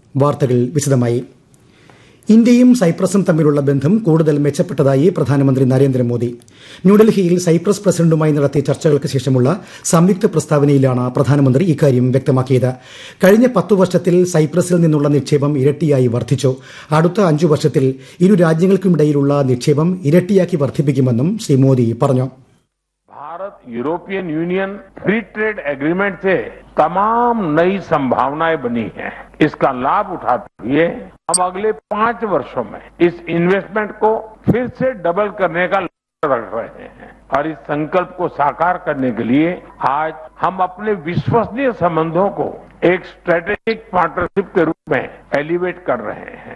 വാർത്തകൾ വിശദമായി ഇന്ത്യയും സൈപ്രസും തമ്മിലുള്ള ബന്ധം കൂടുതൽ മെച്ചപ്പെട്ടതായി പ്രധാനമന്ത്രി നരേന്ദ്രമോദി ന്യൂഡൽഹിയിൽ സൈപ്രസ് പ്രസിഡന്റുമായി നടത്തിയ ചർച്ചകൾക്ക് ശേഷമുള്ള സംയുക്ത പ്രസ്താവനയിലാണ് പ്രധാനമന്ത്രി ഇക്കാര്യം വ്യക്തമാക്കിയത് കഴിഞ്ഞ പത്തു വർഷത്തിൽ സൈപ്രസിൽ നിന്നുള്ള നിക്ഷേപം ഇരട്ടിയായി വർദ്ധിച്ചു അടുത്ത അഞ്ചു വർഷത്തിൽ ഇരു രാജ്യങ്ങൾക്കുമിടയിലുള്ള നിക്ഷേപം ഇരട്ടിയാക്കി വർദ്ധിപ്പിക്കുമെന്നും ശ്രീ മോദി പറഞ്ഞു Bharat European Union free trade agreement से तमाम नई संभावनाएं बनी हैं इसका लाभ उठाते हुए हम अगले पांच वर्षों में इस इन्वेस्टमेंट को फिर से डबल करने का लक्ष्य रख रहे हैं और इस संकल्प को साकार करने के लिए आज हम अपने विश्वसनीय संबंधों को एक स्ट्रेटेजिक पार्टनरशिप के रूप में एलिवेट कर रहे हैं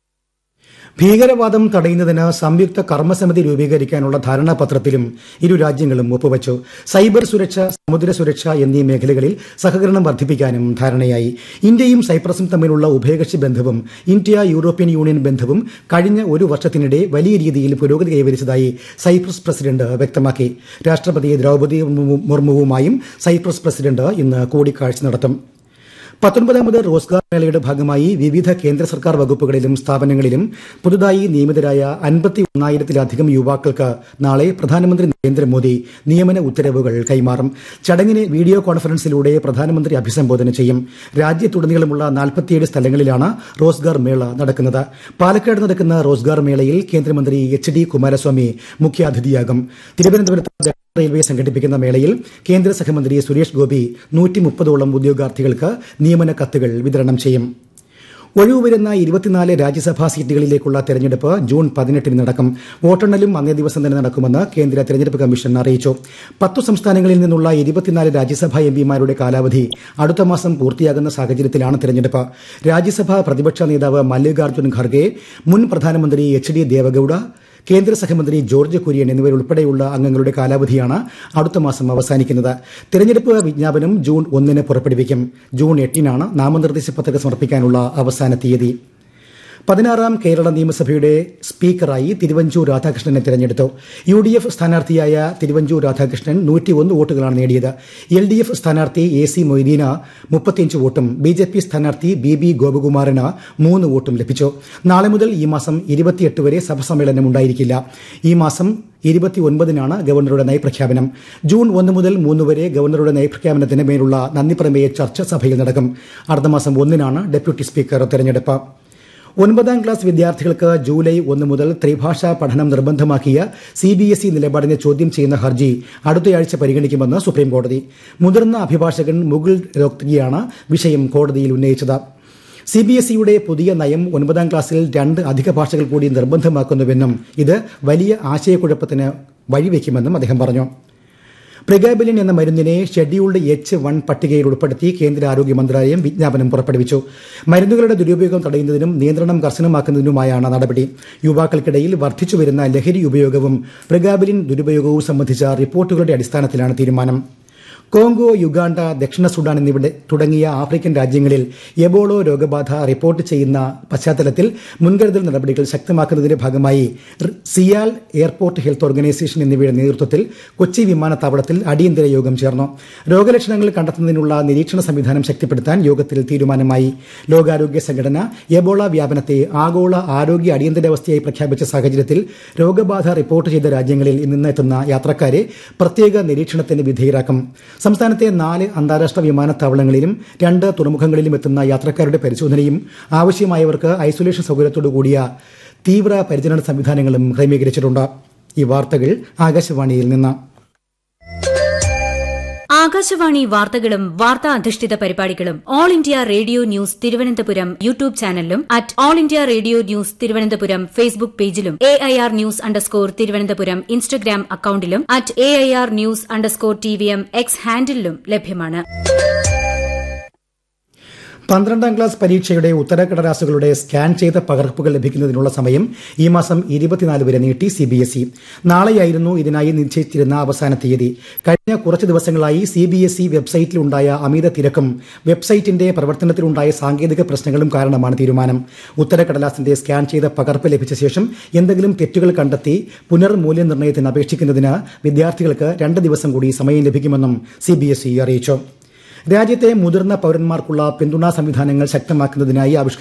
ഭീകരവാദം തടയുന്നതിന് സംയുക്ത കർമ്മസമിതി രൂപീകരിക്കാനുള്ള ധാരണാപത്രത്തിലും ഇരു രാജ്യങ്ങളും ഒപ്പുവച്ചു സൈബർ സുരക്ഷ സമുദ്ര സുരക്ഷ എന്നീ മേഖലകളിൽ സഹകരണം വർദ്ധിപ്പിക്കാനും ധാരണയായി ഇന്ത്യയും സൈപ്രസും തമ്മിലുള്ള ഉഭയകക്ഷി ബന്ധവും ഇന്ത്യ യൂറോപ്യൻ യൂണിയൻ ബന്ധവും കഴിഞ്ഞ ഒരു വർഷത്തിനിടെ വലിയ രീതിയിൽ പുരോഗതി കൈവരിച്ചതായി സൈപ്രസ് പ്രസിഡന്റ് വ്യക്തമാക്കി രാഷ്ട്രപതി ദ്രൌപദി മുർമുവുമായും സൈപ്രസ് പ്രസിഡന്റ് ഇന്ന് കൂടിക്കാഴ്ച നടത്തും പത്തൊൻപതാമത് റോസ്ഗാർ മേളയുടെ ഭാഗമായി വിവിധ കേന്ദ്ര സർക്കാർ വകുപ്പുകളിലും സ്ഥാപനങ്ങളിലും പുതുതായി നിയമിതരായ അൻപത്തി ഒന്നായിരത്തിലധികം യുവാക്കൾക്ക് നാളെ പ്രധാനമന്ത്രി നരേന്ദ്രമോദി നിയമന ഉത്തരവുകൾ കൈമാറും ചടങ്ങിനെ വീഡിയോ കോൺഫറൻസിലൂടെ പ്രധാനമന്ത്രി അഭിസംബോധന ചെയ്യും രാജ്യത്തുടനീളമുള്ള നാൽപ്പത്തിയേഴ് സ്ഥലങ്ങളിലാണ് റോസ്ഗാർ മേള നടക്കുന്നത് പാലക്കാട് നടക്കുന്ന റോസ്ഗാർ മേളയിൽ കേന്ദ്രമന്ത്രി എച്ച് ഡി കുമാരസ്വാമി മുഖ്യാതിഥിയാകും തിരുവനന്തപുരത്ത് റെയിൽവേ സംഘടിപ്പിക്കുന്ന മേളയിൽ കേന്ദ്ര സഹമന്ത്രി സുരേഷ് ഗോപി നൂറ്റി മുപ്പതോളം ഉദ്യോഗാർത്ഥികൾക്ക് നിയമന കത്തുകൾ വിതരണം ചെയ്യും ഒഴിവ് വരുന്ന ഇരുപത്തിനാല് രാജ്യസഭാ സീറ്റുകളിലേക്കുള്ള തെരഞ്ഞെടുപ്പ് ജൂൺ പതിനെട്ടിന് നടക്കും വോട്ടെണ്ണലും അന്നേ ദിവസം തന്നെ നടക്കുമെന്ന് കേന്ദ്ര തെരഞ്ഞെടുപ്പ് കമ്മീഷൻ അറിയിച്ചു പത്തു സംസ്ഥാനങ്ങളിൽ നിന്നുള്ള ഇരുപത്തിനാല് രാജ്യസഭാ എംപിമാരുടെ കാലാവധി അടുത്ത മാസം പൂർത്തിയാകുന്ന സാഹചര്യത്തിലാണ് തെരഞ്ഞെടുപ്പ് രാജ്യസഭാ പ്രതിപക്ഷ നേതാവ് മല്ലികാർജ്ജുൻ ഖർഗെ മുൻ പ്രധാനമന്ത്രി എച്ച് ഡി ദേവഗൌഡ കേന്ദ്ര സഹമന്ത്രി ജോർജ് കുര്യൻ എന്നിവരുൾപ്പെടെയുള്ള അംഗങ്ങളുടെ കാലാവധിയാണ് അടുത്ത മാസം അവസാനിക്കുന്നത് തെരഞ്ഞെടുപ്പ് വിജ്ഞാപനം ജൂൺ ഒന്നിന് പുറപ്പെടുവിക്കും ജൂൺ എട്ടിനാണ് നാമനിർദ്ദേശ പത്രിക സമർപ്പിക്കാനുള്ള അവസാന തീയതി പതിനാറാം കേരള നിയമസഭയുടെ സ്പീക്കറായി തിരുവഞ്ചൂർ രാധാകൃഷ്ണനെ തെരഞ്ഞെടുത്തു യു ഡി എഫ് സ്ഥാനാർത്ഥിയായ തിരുവഞ്ചൂർ രാധാകൃഷ്ണൻ നൂറ്റിയൊന്ന് വോട്ടുകളാണ് നേടിയത് എൽ ഡി എഫ് സ്ഥാനാർത്ഥി എ സി മൊയ്തീന് മുപ്പത്തിയഞ്ച് വോട്ടും ബി ജെ പി സ്ഥാനാർത്ഥി ബി ബി ഗോപകുമാറിന് മൂന്ന് വോട്ടും ലഭിച്ചു നാളെ മുതൽ ഈ മാസം ഇരുപത്തിയെട്ട് വരെ സഭ സമ്മേളനം ഉണ്ടായിരിക്കില്ല ഈ മാസം ഇരുപത്തിയൊൻപതിനാണ് ഗവർണറുടെ നയപ്രഖ്യാപനം ജൂൺ ഒന്ന് മുതൽ മൂന്ന് വരെ ഗവർണറുടെ നയപ്രഖ്യാപനത്തിന് മേലുള്ള നന്ദിപ്രമേയ ചർച്ച സഭയിൽ നടക്കും അടുത്ത മാസം ഒന്നിനാണ് ഡെപ്യൂട്ടി സ്പീക്കർ തെരഞ്ഞെടുപ്പ് ഒൻപതാം ക്ലാസ് വിദ്യാർത്ഥികൾക്ക് ജൂലൈ ഒന്ന് മുതൽ ത്രിഭാഷാ പഠനം നിർബന്ധമാക്കിയ സി ബി എസ് ഇ നിലപാടിനെ ചോദ്യം ചെയ്യുന്ന ഹർജി അടുത്തയാഴ്ച പരിഗണിക്കുമെന്ന് സുപ്രീംകോടതി മുതിർന്ന അഭിഭാഷകൻ മുകുൾ രോക്തഗിയാണ് വിഷയം കോടതിയിൽ ഉന്നയിച്ചത് സി ബി എസ് ഇയുടെ പുതിയ നയം ഒൻപതാം ക്ലാസ്സിൽ രണ്ട് അധിക ഭാഷകൾ കൂടി നിർബന്ധമാക്കുന്നുവെന്നും ഇത് വലിയ ആശയക്കുഴപ്പത്തിന് വഴിവെക്കുമെന്നും അദ്ദേഹം പറഞ്ഞു പ്രിഗാബിലിൻ എന്ന മരുന്നിനെ ഷെഡ്യൂൾഡ് എച്ച് വൺ പട്ടികയിൽ ഉൾപ്പെടുത്തി കേന്ദ്ര ആരോഗ്യ മന്ത്രാലയം വിജ്ഞാപനം പുറപ്പെടുവിച്ചു മരുന്നുകളുടെ ദുരുപയോഗം തടയുന്നതിനും നിയന്ത്രണം കർശനമാക്കുന്നതിനുമായാണ് നടപടി യുവാക്കൾക്കിടയിൽ വർദ്ധിച്ചുവരുന്ന ലഹരി ഉപയോഗവും പ്രിഗാബിലിൻ ദുരുപയോഗവും സംബന്ധിച്ച റിപ്പോർട്ടുകളുടെ അടിസ്ഥാനത്തിലാണ് തീരുമാനം കോങ്കോ യുഗാണ്ട ദക്ഷിണ സുഡാൻ എന്നിവിടെ തുടങ്ങിയ ആഫ്രിക്കൻ രാജ്യങ്ങളിൽ എബോളോ രോഗബാധ റിപ്പോർട്ട് ചെയ്യുന്ന പശ്ചാത്തലത്തിൽ മുൻകരുതൽ നടപടികൾ ശക്തമാക്കുന്നതിന്റെ ഭാഗമായി സിയാൽ എയർപോർട്ട് ഹെൽത്ത് ഓർഗനൈസേഷൻ എന്നിവയുടെ നേതൃത്വത്തിൽ കൊച്ചി വിമാനത്താവളത്തിൽ അടിയന്തര യോഗം ചേർന്നു രോഗലക്ഷണങ്ങൾ കണ്ടെത്തുന്നതിനുള്ള നിരീക്ഷണ സംവിധാനം ശക്തിപ്പെടുത്താൻ യോഗത്തിൽ തീരുമാനമായി ലോകാരോഗ്യ സംഘടന എബോള വ്യാപനത്തെ ആഗോള ആരോഗ്യ അടിയന്തരാവസ്ഥയായി പ്രഖ്യാപിച്ച സാഹചര്യത്തിൽ രോഗബാധ റിപ്പോർട്ട് ചെയ്ത രാജ്യങ്ങളിൽ നിന്ന് എത്തുന്ന യാത്രക്കാരെ പ്രത്യേക നിരീക്ഷണത്തിന് വിധേയരാക്കും സംസ്ഥാനത്തെ നാല് അന്താരാഷ്ട്ര വിമാനത്താവളങ്ങളിലും രണ്ട് തുറമുഖങ്ങളിലും എത്തുന്ന യാത്രക്കാരുടെ പരിശോധനയും ആവശ്യമായവർക്ക് ഐസൊലേഷൻ സൌകര്യത്തോടു കൂടിയ തീവ്ര പരിചരണ സംവിധാനങ്ങളും ക്രമീകരിച്ചിട്ടുണ്ട് ഈ വാർത്തകൾ ആകാശവാണിയിൽ നിന്ന് ആകാശവാണി വാർത്തകളും വാർത്താ അധിഷ്ഠിത പരിപാടികളും All India Radio news Thiruvananthapuram YouTube ചാനലിലും at All India Radio news Thiruvananthapuram Facebook പേജിലും A I R news underscore Thiruvananthapuram Instagram അക്കൌണ്ടിലും at A I R news underscore T V M X ഹാൻഡിലും ലഭ്യമാണ് പന്ത്രണ്ടാം ക്ലാസ് പരീക്ഷയുടെ ഉത്തരക്കടലാസുകളുടെ സ്കാൻ ചെയ്ത പകർപ്പുകൾ ലഭിക്കുന്നതിനുള്ള സമയം ഈ മാസം ഇരുപത്തിനാല് വരെ നീട്ടി സിബിഎസ്ഇ നാളെയായിരുന്നു ഇതിനായി നിശ്ചയിച്ചിരുന്ന അവസാന തീയതി കഴിഞ്ഞ കുറച്ച് ദിവസങ്ങളായി സിബിഎസ്ഇ വെബ്സൈറ്റിലുണ്ടായ അമിത തിരക്കും വെബ്സൈറ്റിന്റെ പ്രവർത്തനത്തിലുണ്ടായ സാങ്കേതിക പ്രശ്നങ്ങളും കാരണമാണ് തീരുമാനം ഉത്തരക്കടലാസിന്റെ സ്കാൻ ചെയ്ത പകർപ്പ് ലഭിച്ച ശേഷം എന്തെങ്കിലും തെറ്റുകൾ കണ്ടെത്തി പുനർമൂല്യനിർണ്ണയത്തിന് അപേക്ഷിക്കുന്നതിന് വിദ്യാർത്ഥികൾക്ക് രണ്ട് ദിവസം കൂടി സമയം ലഭിക്കുമെന്നും സിബിഎസ്ഇ അറിയിച്ചു രാജ്യത്തെ മുതിർന്ന പൌരന്മാർക്കുള്ള പിന്തുണാ സംവിധാനങ്ങൾ ശക്തമാക്കുന്നതിനായി ആവിഷ്കരിച്ച